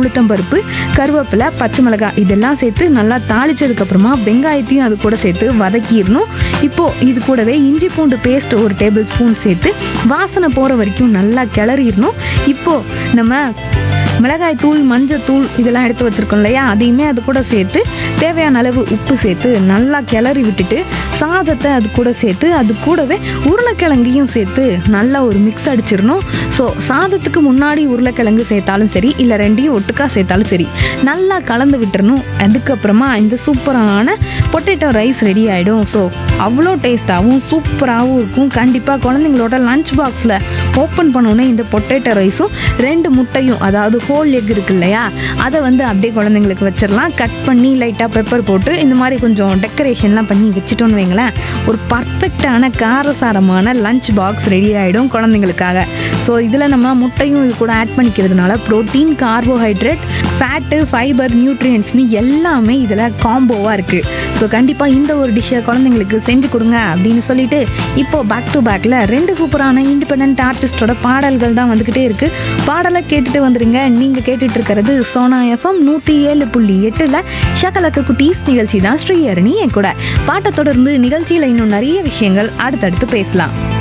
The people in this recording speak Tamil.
உளுத்தம்பருப்பு கருவேப்பிலை பச்சை மிளகாய் இதெல்லாம் சேர்த்து நல்லா தாளிச்சதுக்கப்புறமா வெங்காயத்தையும் அது கூட சேர்த்து வதக்கிடணும் இப்போது இது கூடவே இஞ்சி பூண்டு பேஸ்ட் ஒரு டேபிள் ஸ்பூன் சேர்த்து வாசனை போகிற வரைக்கும் நல்லா கிளறிடணும் இப்போது நம்ம மிளகாய் தூள் மஞ்சள் தூள் இதெல்லாம் எடுத்து வச்சுருக்கோம் இல்லையா அதையுமே அது கூட சேர்த்து தேவையான அளவு உப்பு சேர்த்து நல்லா கிளறி விட்டுட்டு சாதத்தை அது கூட சேர்த்து அது கூடவே உருளைக்கிழங்கையும் சேர்த்து நல்லா ஒரு மிக்ஸ் அடிச்சிடணும் ஸோ சாதத்துக்கு முன்னாடி உருளைக்கிழங்கு சேர்த்தாலும் சரி இல்லை ரெண்டையும் ஒட்டுக்கா சேர்த்தாலும் சரி நல்லா கலந்து விட்டுறணும் அதுக்கப்புறமா இந்த சூப்பரான பொட்டேட்டோ ரைஸ் ரெடி ஆகிடும் ஸோ அவ்வளோ டேஸ்ட்டாகவும் சூப்பராகவும் இருக்கும் கண்டிப்பாக குழந்தைங்களோட லஞ்ச் பாக்ஸில் ஓப்பன் பண்ணோன்னே இந்த பொட்டேட்டோ ரைஸும் ரெண்டு முட்டையும் அதாவது ஹோல் எக் இருக்கு இல்லையா அதை வந்து அப்படியே குழந்தைங்களுக்கு வச்சிடலாம் கட் பண்ணி லைட்டாக பெப்பர் போட்டு இந்த மாதிரி கொஞ்சம் டெக்கரேஷன்லாம் பண்ணி வச்சுட்டோன்னு வைங்களேன் ஒரு பர்ஃபெக்டான காரசாரமான லஞ்ச் பாக்ஸ் ரெடி ஆகிடும் குழந்தைங்களுக்காக ஸோ இதில் நம்ம முட்டையும் இது கூட ஆட் பண்ணிக்கிறதுனால ப்ரோட்டீன் கார்போஹைட்ரேட் ஃபேட்டு ஃபைபர் நியூட்ரியன்ஸ்னு எல்லாமே இதில் காம்போவாக இருக்குது ஸோ கண்டிப்பாக இந்த ஒரு டிஷ்ஷை குழந்தைங்களுக்கு செஞ்சு கொடுங்க அப்படின்னு சொல்லிட்டு இப்போ பேக் டு பேக்கில் ரெண்டு சூப்பரான இண்டிபெண்ட் ஆர்டிஸ்டோட பாடல்கள் தான் வந்துக்கிட்டே இருக்குது பாடலை கேட்டுட்டு வந்துருங்க நீங்கள் கேட்டுட்டு இருக்கிறது சோனா எஃப்எம் நூற்றி ஏழு புள்ளி எட்டில் ஷகலக்க குட்டீஸ் நிகழ்ச்சி தான் ஸ்ரீஹரணி என் கூட பாட்டை தொடர்ந்து நிகழ்ச்சியில் இன்னும் நிறைய விஷயங்கள் அடுத்தடுத்து பேசலாம்